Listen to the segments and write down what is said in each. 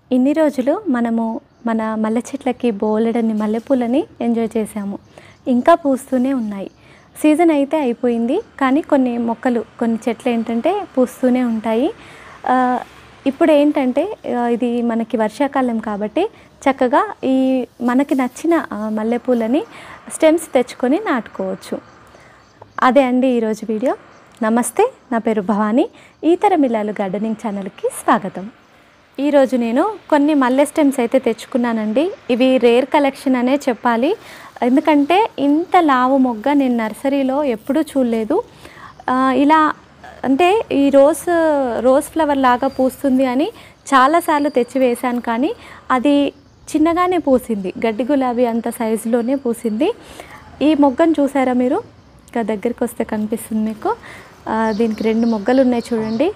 ఇన్ని రోజులు మనము మన మల్లె చెట్లకి బోలెడన్ని మల్లెపూలని ఎంజాయ్ చేసాము ఇంకా పూస్తూనే ఉన్నాయి సీజన్ అయితే అయిపోయింది కానీ కొన్ని మొక్కలు కొన్ని చెట్లు ఏంటంటే పూస్తూనే ఉంటాయి ఆ, ఇప్పుడు ఏంటంటే ఆ, ఇది మనకి వర్షాకాలం కాబట్టి చక్కగా ఈ మనకి నచ్చిన ఆ, మల్లెపూలని స్టెమ్స్ తెచ్చుకొని నాటుకోవచ్చు అదే అండి ఈరోజు వీడియో నమస్తే నా పేరు భవానీ ఈతర మిల్లాలు గార్డెనింగ్ ఛానల్కి స్వాగతం ఈరోజు నేను కొన్ని మల్లె స్టెమ్స్ అయితే తెచ్చుకున్నానండి ఇవి రేర్ కలెక్షన్ అనే చెప్పాలి ఎందుకంటే ఇంత లావు మొగ్గ నేను నర్సరీలో ఎప్పుడూ చూడలేదు ఆ, ఇలా అంటే ఈ రోజ్ రోజ్ ఫ్లవర్ లాగా పూస్తుంది అని చాలాసార్లు తెచ్చి వేశాను కానీ అది చిన్నగానే పూసింది గడ్డి గులాబీ అంత సైజులోనే పూసింది ఈ మొగ్గను చూసారా మీరు ఇంకా దగ్గరికి వస్తే కనిపిస్తుంది మీకు ఆ, దీనికి రెండు మొగ్గలు ఉన్నాయి చూడండి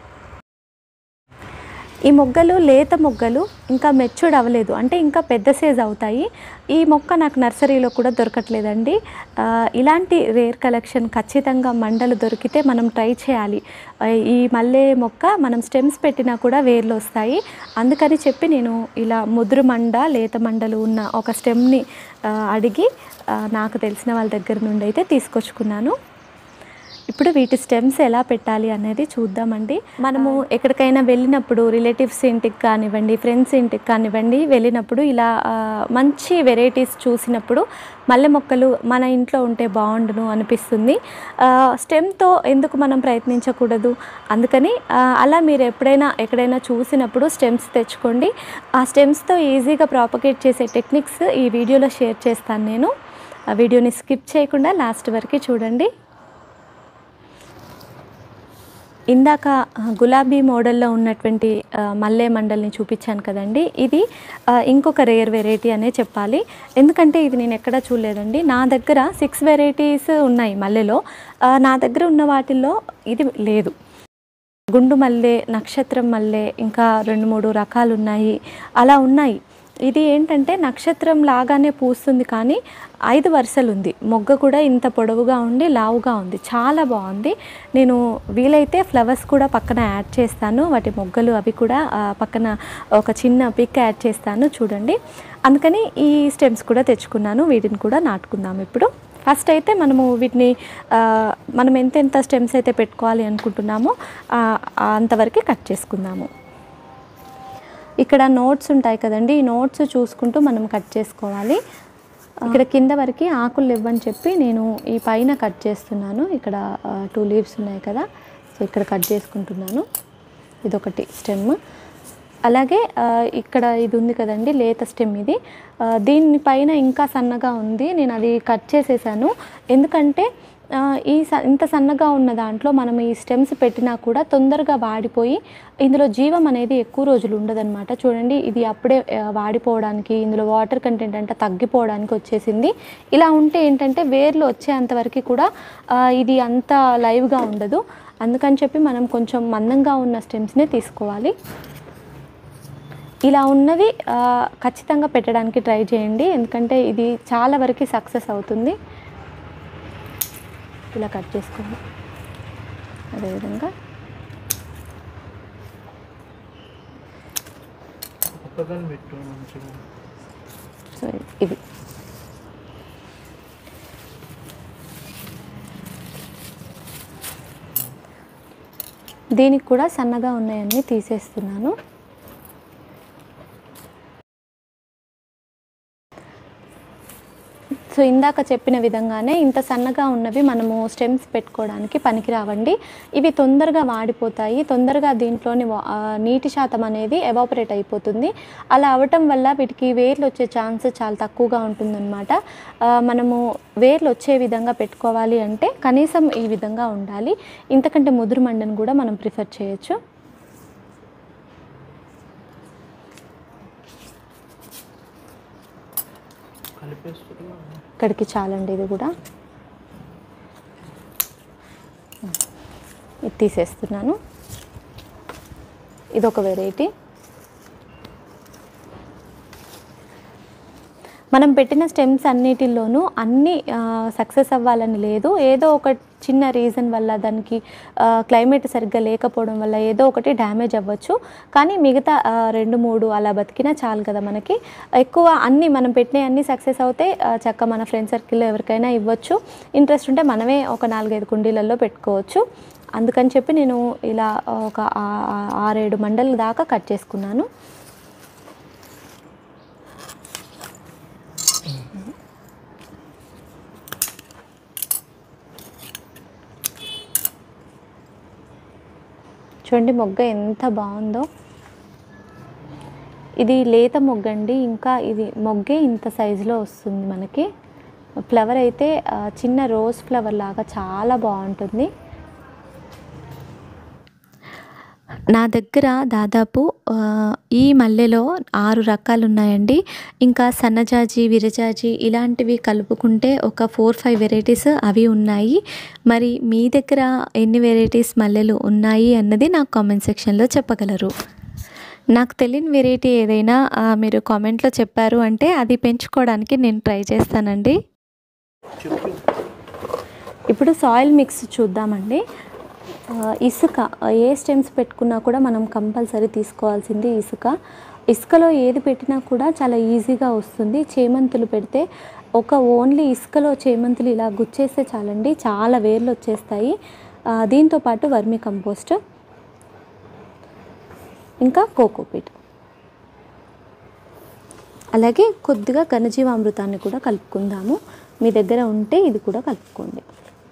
ఈ మొగ్గలు లేత మొగ్గలు ఇంకా మెచ్యూర్డ్ అవ్వలేదు అంటే ఇంకా పెద్ద సైజ్ అవుతాయి ఈ మొక్క నాకు నర్సరీలో కూడా దొరకట్లేదండి ఆ, ఇలాంటి రేర్ కలెక్షన్ ఖచ్చితంగా మండలు దొరికితే మనం ట్రై చేయాలి ఆ, ఈ మల్లె మొక్క మనం స్టెమ్స్ పెట్టినా కూడా వేర్లు వస్తాయి అందుకని చెప్పి నేను ఇలా ముదురు మండ లేత మండలు ఉన్న ఒక స్టెమ్ని ఆ, అడిగి ఆ, నాకు తెలిసిన వాళ్ళ దగ్గర నుండి అయితే తీసుకొచ్చుకున్నాను ఇప్పుడు వీటి స్టెమ్స్ ఎలా పెట్టాలి అనేది చూద్దామండి మనము ఎక్కడికైనా వెళ్ళినప్పుడు రిలేటివ్స్ ఇంటికి కానివ్వండి ఫ్రెండ్స్ ఇంటికి కానివ్వండి వెళ్ళినప్పుడు ఇలా ఆ, మంచి వెరైటీస్ చూసినప్పుడు మల్లె మొక్కలు మన ఇంట్లో ఉంటే బాగుండును అనిపిస్తుంది ఆ, స్టెమ్తో ఎందుకు మనం ప్రయత్నించకూడదు అందుకని ఆ, అలా మీరు ఎప్పుడైనా ఎక్కడైనా చూసినప్పుడు స్టెమ్స్ తెచ్చుకోండి ఆ స్టెమ్స్తో ఈజీగా ప్రాపగేట్ చేసే టెక్నిక్స్ ఈ వీడియోలో షేర్ చేస్తాను నేను ఆ వీడియోని స్కిప్ చేయకుండా లాస్ట్ వరకు చూడండి ఇందాక ఆ, గులాబీ మోడల్లో ఉన్నటువంటి ఆ, మల్లె మండల్ని చూపించాను కదండి ఇది ఆ, ఇంకొక రేర్ వెరైటీ అనే చెప్పాలి ఎందుకంటే ఇది నేను ఎక్కడా చూడలేదండి నా దగ్గర సిక్స్ వెరైటీస్ ఉన్నాయి మల్లెలో ఆ, నా దగ్గర ఉన్న వాటిల్లో ఇది లేదు గుండు మల్లె నక్షత్రం మల్లె ఇంకా రెండు మూడు రకాలు ఉన్నాయి అలా ఉన్నాయి ఇది ఏంటంటే నక్షత్రం లాగానే పూస్తుంది కానీ ఐదు వరుసలు ఉంది మొగ్గ కూడా ఇంత పొడవుగా ఉండి లావుగా ఉంది చాలా బాగుంది నేను వీలైతే ఫ్లవర్స్ కూడా పక్కన యాడ్ చేస్తాను వాటి మొగ్గలు అవి కూడా ఆ, పక్కన ఒక చిన్న పిక్ యాడ్ చేస్తాను చూడండి అందుకని ఈ స్టెమ్స్ కూడా తెచ్చుకున్నాను వీటిని కూడా నాటుకుందాం ఇప్పుడు ఫస్ట్ అయితే మనము వీటిని ఆ, మనం ఎంతెంత స్టెమ్స్ అయితే పెట్టుకోవాలి అనుకుంటున్నామో ఆ, ఆ అంతవరకు కట్ చేసుకుందాము ఇక్కడ నోట్స్ ఉంటాయి కదండి ఈ నోట్స్ చూసుకుంటూ మనం కట్ చేసుకోవాలి ఇక్కడ కింద వరకు ఆకులు ఇవ్వని చెప్పి నేను ఈ పైన కట్ చేస్తున్నాను ఇక్కడ టూ లీవ్స్ ఉన్నాయి కదా సో ఇక్కడ కట్ చేసుకుంటున్నాను ఇదొకటి స్టెమ్ అలాగే ఆ, ఇక్కడ ఇది ఉంది కదండి లేత స్టెమ్ ఇది ఆ, దీనిపైన ఇంకా సన్నగా ఉంది నేను అది కట్ చేసేసాను ఎందుకంటే ఆ, ఈ స ఇంత సన్నగా ఉన్న దాంట్లో మనం ఈ స్టెమ్స్ పెట్టినా కూడా తొందరగా వాడిపోయి ఇందులో జీవం అనేది ఎక్కువ రోజులు ఉండదన్నమాట చూడండి ఇది అప్పుడే ఆ, వాడిపోవడానికి ఇందులో వాటర్ కంటెంట్ అంటే తగ్గిపోవడానికి వచ్చేసింది ఇలా ఉంటే ఏంటంటే వేర్లు వచ్చేంతవరకు కూడా ఆ, ఇది అంత లైవ్గా ఉండదు అందుకని చెప్పి మనం కొంచెం మందంగా ఉన్న స్టెమ్స్నే తీసుకోవాలి ఇలా ఉన్నది ఆ, ఖచ్చితంగా పెట్టడానికి ట్రై చేయండి ఎందుకంటే ఇది చాలా వరకు సక్సెస్ అవుతుంది ఇలా కట్ చేసుకోండి అదేవిధంగా పక్కన పెట్టు మంచిగా సో ఇది దీనికి కూడా సన్నగా ఉన్నాయన్నీ తీసేస్తున్నాను సో ఇందాక చెప్పిన విధంగానే ఇంత సన్నగా ఉన్నవి మనము స్టెమ్స్ పెట్టుకోవడానికి పనికిరావండి ఇవి తొందరగా వాడిపోతాయి తొందరగా దీంట్లోని వా- ఆ, నీటి శాతం అనేది ఎవాపరేట్ అయిపోతుంది అలా అవటం వల్ల వీటికి వేర్లు వచ్చే ఛాన్స్ చాలా తక్కువగా ఉంటుందన్నమాట ఆ, మనము వేర్లు వచ్చే విధంగా పెట్టుకోవాలి అంటే కనీసం ఈ విధంగా ఉండాలి ఇంతకంటే ముదురు మండను కూడా మనం ప్రిఫర్ చేయొచ్చు కలిపేస్తున్నా ఇక్కడికి చాలండి ఇది కూడా ఇది తీసేస్తున్నాను ఇదొక వెరైటీ మనం పెట్టిన స్టెమ్స్ అన్నిటిలోనూ అన్నీ సక్సెస్ అవ్వాలని లేదు ఏదో ఒక చిన్న రీజన్ వల్ల దానికి క్లైమేట్ సరిగ్గా లేకపోవడం వల్ల ఏదో ఒకటి డ్యామేజ్ అవ్వచ్చు కానీ మిగతా ఆ, రెండు మూడు అలా బతికినా చాలు కదా మనకి ఎక్కువ అన్నీ మనం పెట్టిన అన్నీ సక్సెస్ అవుతే ఆ, చక్క మన ఫ్రెండ్ సర్కిల్లో ఎవరికైనా ఇవ్వచ్చు ఇంట్రెస్ట్ ఉంటే మనమే ఒక నాలుగైదు కుండీలలో పెట్టుకోవచ్చు అందుకని చెప్పి నేను ఇలా ఒక ఆ- ఆ- ఆరేడు మండల దాకా కట్ చేసుకున్నాను చూడండి మొగ్గ ఎంత బాగుందో ఇది లేత మొగ్గ అండి ఇంకా ఇది మొగ్గే ఇంత సైజులో వస్తుంది మనకి ఫ్లవర్ అయితే ఆ, చిన్న రోజ్ ఫ్లవర్ లాగా చాలా బాగుంటుంది నా దగ్గర దాదాపు ఆ, ఈ మల్లెలో ఆరు రకాలు ఉన్నాయండి ఇంకా సన్నజాజి విరజాజి ఇలాంటివి కలుపుకుంటే ఒక ఫోర్ ఫైవ్ వెరైటీస్ అవి ఉన్నాయి మరి మీ దగ్గర ఎన్ని వెరైటీస్ మల్లెలు ఉన్నాయి అన్నది నాకు కామెంట్ సెక్షన్లో చెప్పగలరు నాకు తెలియని వెరైటీ ఏదైనా ఆ, మీరు కామెంట్లో చెప్పారు అంటే అది పెంచుకోవడానికి నేను ట్రై చేస్తానండి చెప్పు ఇప్పుడు సాయిల్ మిక్స్ చూద్దామండి ఆ, ఇసుక ఏ స్టెమ్స్ పెట్టుకున్నా కూడా మనం కంపల్సరీ తీసుకోవాల్సింది ఇసుక ఇసుకలో ఏది పెట్టినా కూడా చాలా ఈజీగా వస్తుంది చేమంతులు పెడితే ఒక ఓన్లీ ఇసుకలో చేమంతులు ఇలా గుచ్చేస్తే చాలండి చాలా వేర్లు వచ్చేస్తాయి ఆ, దీంతో పాటు వర్మి కంపోస్ట్ ఇంకా కోకోపీట్ అలాగే కొద్దిగా ఘనజీవామృతాన్ని కూడా కలుపుకుందాము మీ దగ్గర ఉంటే ఇది కూడా కలుపుకోండి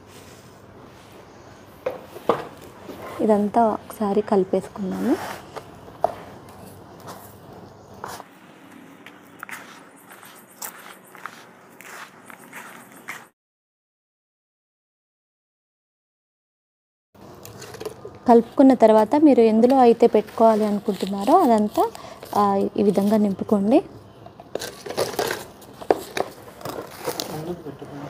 ఇదంతా ఒకసారి కలిపేసుకుందాము కలుపుకున్న తర్వాత మీరు ఎందులో అయితే పెట్టుకోవాలి అనుకుంటున్నారో అదంతా ఆ, ఈ విధంగా నింపుకోండి ముందుకు పెట్టుకున్నా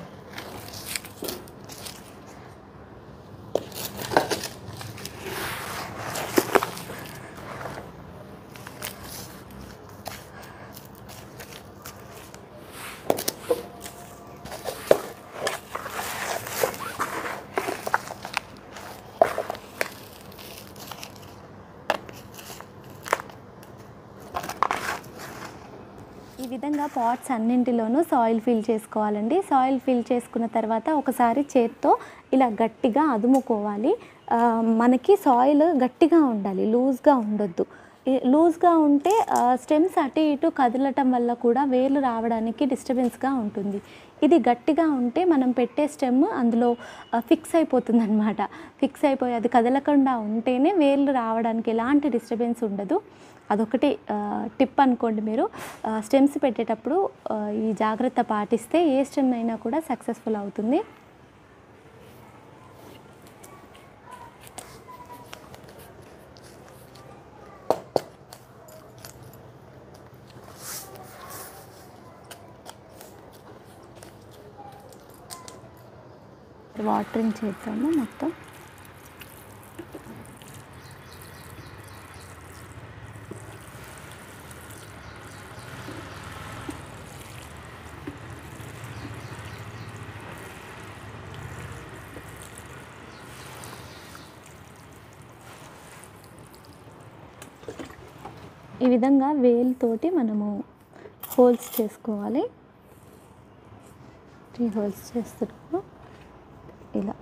ఈ విధంగా పాట్స్ అన్నింటిలోనూ సాయిల్ ఫిల్ చేసుకోవాలండి సాయిల్ ఫిల్ చేసుకున్న తర్వాత ఒకసారి చేత్తో ఇలా గట్టిగా అదుముకోవాలి ఆ, మనకి సాయిల్ గట్టిగా ఉండాలి లూజ్గా ఉండొద్దు ఈ- లూజ్గా ఉంటే స్టెమ్స్ అటు ఇటు కదలటం వల్ల కూడా వేర్లు రావడానికి డిస్టర్బెన్స్గా ఉంటుంది ఇది గట్టిగా ఉంటే మనం పెట్టే స్టెమ్ అందులో ఫిక్స్ అయిపోతుంది అనమాట ఫిక్స్ అయిపోయి అది కదలకుండా ఉంటేనే వేర్లు రావడానికి ఎలాంటి డిస్టర్బెన్స్ ఉండదు అదొకటి టిప్ అనుకోండి మీరు స్టెమ్స్ పెట్టేటప్పుడు ఆ, ఈ జాగ్రత్త పాటిస్తే ఏ స్టెమ్ అయినా కూడా సక్సెస్ఫుల్ అవుతుంది వాటరింగ్ చేద్దాము మొత్తం ఈ విధంగా వేలుతోటి మనము హోల్స్ చేసుకోవాలి త్రీ హోల్స్ చేస్తున్నాము ఇలా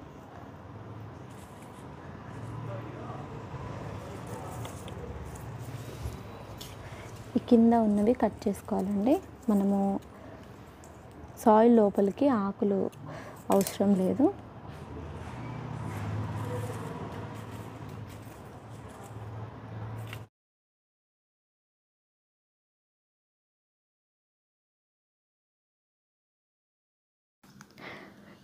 ఈ కింద ఉన్నవి కట్ చేసుకోవాలండి మనము సాయిల్ లోపలికి ఆకులు అవసరం లేదు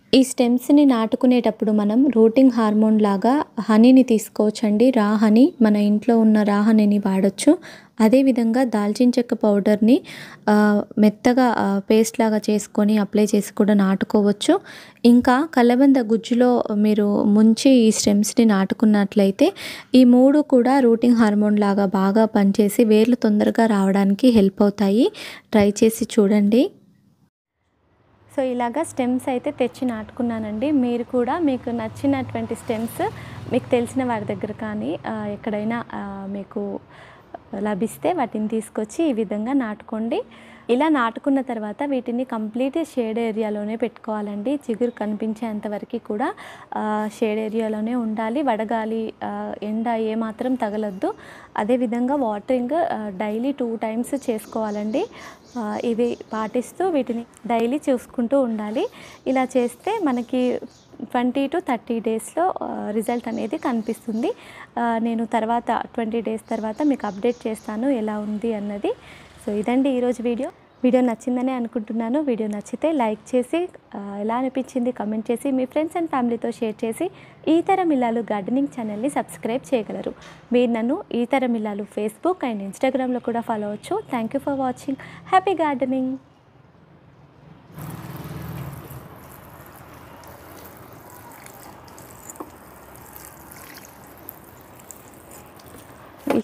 ఈ స్టెమ్స్ని నాటుకునేటప్పుడు మనం రూటింగ్ హార్మోన్ లాగా హనీని తీసుకోవచ్చండి రా హనీ మన ఇంట్లో ఉన్న రా హనీని వాడచ్చు అదేవిధంగా దాల్చిన చెక్క పౌడర్ని ఆ, మెత్తగా ఆ, పేస్ట్ లాగా చేసుకొని అప్లై చేసి కూడా నాటుకోవచ్చు ఇంకా కలబంద గుజ్జులో మీరు ముంచి ఈ స్టెమ్స్ని నాటుకున్నట్లయితే ఈ మూడు కూడా రూటింగ్ హార్మోన్ లాగా బాగా పనిచేసి వేర్లు తొందరగా రావడానికి హెల్ప్ అవుతాయి ట్రై చేసి చూడండి సో ఇలాగా స్టెమ్స్ అయితే తెచ్చి నాటుకున్నానండి మీరు కూడా మీకు నచ్చినటువంటి స్టెమ్స్ మీకు తెలిసిన వారి దగ్గర కానీ ఆ, ఎక్కడైనా ఆ, మీకు లభిస్తే వాటిని తీసుకొచ్చి ఈ విధంగా నాటుకోండి ఇలా నాటుకున్న తర్వాత వీటిని కంప్లీట్ షేడ్ ఏరియాలోనే పెట్టుకోవాలండి చిగురు కనిపించేంత వరకు కూడా ఆ, షేడ్ ఏరియాలోనే ఉండాలి వడగాలి ఆ, ఎండ ఏమాత్రం తగలొద్దు అదేవిధంగా వాటరింగ్ డైలీ టూ టైమ్స్ చేసుకోవాలండి ఆ, ఇవి పాటిస్తూ వీటిని డైలీ చూసుకుంటూ ఉండాలి ఇలా చేస్తే మనకి ట్వంటీ టు థర్టీ డేస్లో రిజల్ట్ అనేది కనిపిస్తుంది ఆ, నేను తర్వాత ట్వంటీ డేస్ తర్వాత మీకు అప్డేట్ చేస్తాను ఎలా ఉంది అన్నది సో ఇదండి ఈరోజు వీడియో వీడియో నచ్చిందని అనుకుంటున్నాను వీడియో నచ్చితే లైక్ చేసి ఆ, ఎలా అనిపించింది కమెంట్ చేసి మీ ఫ్రెండ్స్ అండ్ ఫ్యామిలీతో షేర్ చేసి ఈ తరం ఇల్లాలు గార్డెనింగ్ ఛానల్ని సబ్స్క్రైబ్ చేయగలరు మీరు నన్ను ఈ తరం ఇల్లాలు ఫేస్బుక్ అండ్ ఇన్స్టాగ్రామ్లో కూడా ఫాలో అవచ్చు thank you for watching happy gardening